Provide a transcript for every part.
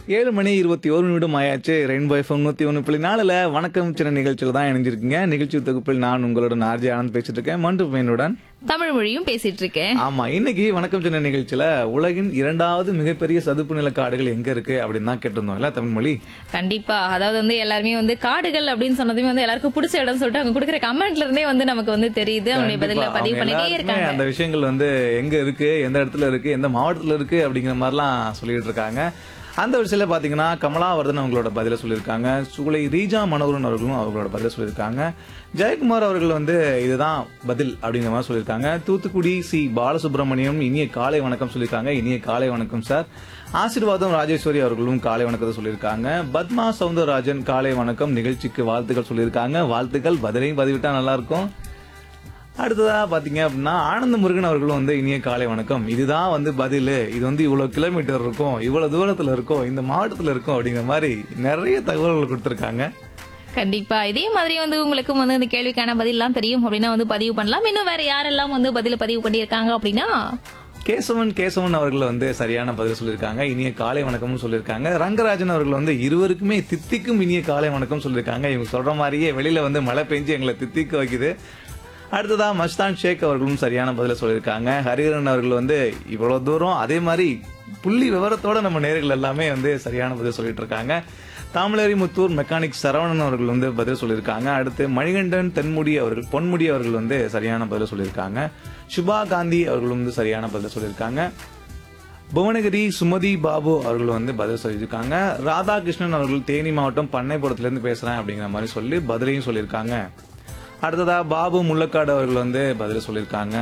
ஏழு மணி இருபத்தி ஒரு நிமிடம் ஆயாச்சு ரெயின்போ எஃப்எம் நூத்தி ஒன்று புள்ளி நாலுல வணக்கம் சின்ன நிகழ்ச்சியில் தான் இணைஞ்சிருக்கீங்க நிகழ்ச்சி தொகுப்பில் நான் உங்களுடன் ஆர்ஜி ஆனந்த் பேசிட்டு இருக்கேன் மண்டு பையனுடன் தமிழ் மொழியும் பேசிட்டு இருக்கேன் ஆமா இன்னைக்கு வணக்கம் சின்ன நிகழ்ச்சியில உலகின் இரண்டாவது மிகப்பெரிய சதுப்பு நில காடுகள் எங்க இருக்கு அப்படின்னு தான் கேட்டிருந்தோம் இல்ல தமிழ் மொழி கண்டிப்பா அதாவது வந்து எல்லாருமே வந்து காடுகள் அப்படின்னு சொன்னதுமே வந்து எல்லாருக்கும் பிடிச்ச இடம் சொல்லிட்டு அவங்க கொடுக்குற கமெண்ட்ல இருந்தே வந்து நமக்கு வந்து தெரியுது அவங்களுடைய பதில கண்டிப்பா. பதிவு அவங்க பண்ணிட்டே எல்லாருக்குமே இருக்காங்க அந்த விஷயங்கள் வந்து எங்க இருக்கு எந்த இடத்துல இருக்கு எந்த மாவட்டத்துல இருக்கு அப்படிங்கிற மாதிரிலாம் சொல்லிட்டு இருக்காங்க அந்த விஷயத்துல பாத்தீங்கன்னா கமலாவர்தன் அவங்களோட பதில சொல்லியிருக்காங்க சூளை ரீஜா மனோகரன் அவர்களும் அவங்களோட பதில சொல்லியிருக்காங்க ஜெயக்குமார் அவர்கள் வந்து இதுதான் பதில் அப்படிங்கிற மாதிரி சொல்லியிருக்காங்க தூத்துக்குடி சி பாலசுப்ரமணியம் இனிய காலை வணக்கம் சொல்லியிருக்காங்க இனிய காலை வணக்கம் சார் ஆசீர்வாதம் ராஜேஸ்வரி அவர்களும் காலை வணக்கத்தை சொல்லியிருக்காங்க பத்மா சவுந்தரராஜன் காலை வணக்கம் நிகழ்ச்சிக்கு வாழ்த்துக்கள் சொல்லியிருக்காங்க வாழ்த்துக்கள் பதிலையும் பதிவிட்டா நல்லா இருக்கும் அடுத்ததா பாத்தீங்க அப்படின்னா ஆனந்த முருகன் அவர்களும் வந்து இனிய காலை வணக்கம் இதுதான் வந்து பதில் இது வந்து இவ்வளவு கிலோமீட்டர் இருக்கும் இவ்வளவு தூரத்துல இருக்கும் இந்த மாவட்டத்துல இருக்கும் அப்படிங்கிற மாதிரி நிறைய தகவல்கள் கொடுத்திருக்காங்க கண்டிப்பா இதே மாதிரி வந்து உங்களுக்கும் வந்து இந்த கேள்விக்கான பதிலாம் தெரியும் அப்படின்னா வந்து பதிவு பண்ணலாம் இன்னும் வேற யாரெல்லாம் வந்து பதில பதிவு பண்ணியிருக்காங்க அப்படின்னா கேசவன் கேசவன் அவர்கள் வந்து சரியான பதில் சொல்லியிருக்காங்க இனிய காலை வணக்கம்னு சொல்லியிருக்காங்க ரங்கராஜன் அவர்கள் வந்து இருவருக்குமே தித்திக்கும் இனிய காலை வணக்கம் சொல்லியிருக்காங்க இவங்க சொல்ற மாதிரியே வெளியில வந்து மழை பெஞ்சு எங்களை தித்திக்க வைக்குது அடுத்ததா மஸ்தான் ஷேக் அவர்களும் சரியான பதில சொல்லியிருக்காங்க ஹரிஹரன் அவர்கள் வந்து இவ்வளவு தூரம் அதே மாதிரி புள்ளி விவரத்தோட நம்ம நேர்கள் எல்லாமே வந்து சரியான பதில் சொல்லிட்டு இருக்காங்க தாமலரி முத்தூர் மெக்கானிக் சரவணன் அவர்கள் வந்து பதில் சொல்லியிருக்காங்க அடுத்து மணிகண்டன் தென்முடி அவர்கள் பொன்முடி அவர்கள் வந்து சரியான பதில் சொல்லியிருக்காங்க சுபா காந்தி அவர்கள் வந்து சரியான பதில் சொல்லியிருக்காங்க புவனகிரி சுமதி பாபு அவர்கள் வந்து பதில் சொல்லியிருக்காங்க ராதாகிருஷ்ணன் அவர்கள் தேனி மாவட்டம் பண்ணைப்புறத்துல இருந்து பேசுறேன் அப்படிங்கிற மாதிரி சொல்லி பதிலையும் சொல்லியிருக்காங்க அடுத்ததா பாபு முள்ளக்காடு அவர்கள் வந்து பதில் சொல்லியிருக்காங்க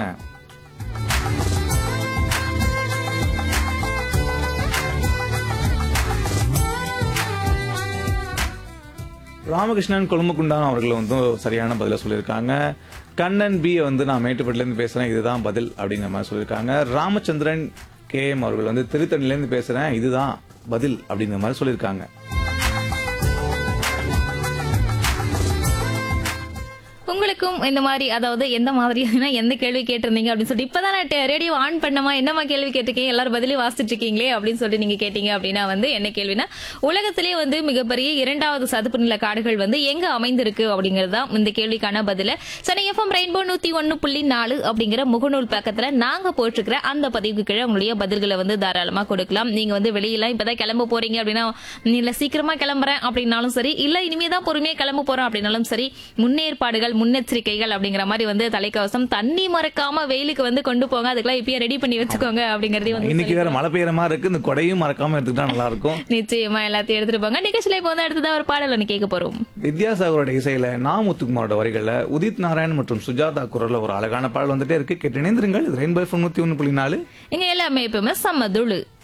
ராமகிருஷ்ணன் கொழும்புக்குண்டான் அவர்கள் வந்து சரியான பதில சொல்லியிருக்காங்க கண்ணன் பி வந்து நான் மேட்டுப்பட்டில இருந்து பேசுறேன் இதுதான் பதில் அப்படிங்கிற மாதிரி சொல்லியிருக்காங்க ராமச்சந்திரன் கே எம் அவர்கள் வந்து திருத்தணில இருந்து பேசுறேன் இதுதான் பதில் அப்படிங்கிற மாதிரி சொல்லியிருக்காங்க உங்களுக்கும் இந்த மாதிரி அதாவது எந்த மாதிரியான எந்த கேள்வி கேட்டிருந்தீங்க அப்படின்னு சொல்லிட்டு இப்பதான் நான் ரேடியோ ஆன் பண்ணமா என்னமா கேள்வி கேட்டிருக்கீங்க எல்லாரும் பதிலே வாசிச்சுட்டு இருக்கீங்களே அப்படின்னு சொல்லிட்டு நீங்க கேட்டீங்க அப்படின்னா வந்து என்ன கேள்வினா உலகத்திலே வந்து மிகப்பெரிய இரண்டாவது சதுப்பு நில காடுகள் வந்து எங்க அமைந்திருக்கு அப்படிங்கிறது தான் இந்த கேள்விக்கான பதில சனி எஃப்எம் ரெயின்போ நூத்தி ஒன்னு புள்ளி நாலு அப்படிங்கிற முகநூல் பக்கத்துல நாங்க போட்டிருக்கிற அந்த பதிவுக்கு கீழே உங்களுடைய பதில்களை வந்து தாராளமா கொடுக்கலாம் நீங்க வந்து வெளியெல்லாம் இப்பதான் கிளம்ப போறீங்க அப்படின்னா இல்ல சீக்கிரமா கிளம்புறேன் அப்படின்னாலும் சரி இல்ல இனிமே தான் பொறுமையா கிளம்ப போறோம் அப்படின்னாலும் சரி முன்னேற்பாடுகள் முன்னெச்சரிக்கைகள் அப்படிங்கிற மாதிரி வந்து தலைக்கவசம் தண்ணி மறக்காம வெயிலுக்கு வந்து கொண்டு போங்க அதுக்கெல்லாம் இப்பயே ரெடி பண்ணி வச்சுக்கோங்க அப்படிங்கறதையும் வந்து இன்னைக்கு வேற மழை பெய்யற மாதிரி இருக்கு இந்த கொடையும் மறக்காம எடுத்துக்கிட்டா நல்லா இருக்கும் நிச்சயமா எல்லாத்தையும் எடுத்துட்டு போங்க நிகழ்ச்சியில இப்போ வந்து அடுத்ததா ஒரு பாடல் ஒன்று கேட்க போறோம் வித்யாசாகரோட இசையில நா முத்துக்குமாரோட வரிகள்ல உதித் நாராயண் மற்றும் சுஜாதா குரல்ல ஒரு அழகான பாடல் வந்துட்டே இருக்கு கேட்டு இணைந்திருங்கள் இது ரெயின்போ நூத்தி ஒன்னு புள்ளி நாலு இங்க எல்லாமே எப்பவுமே செம்ம துளு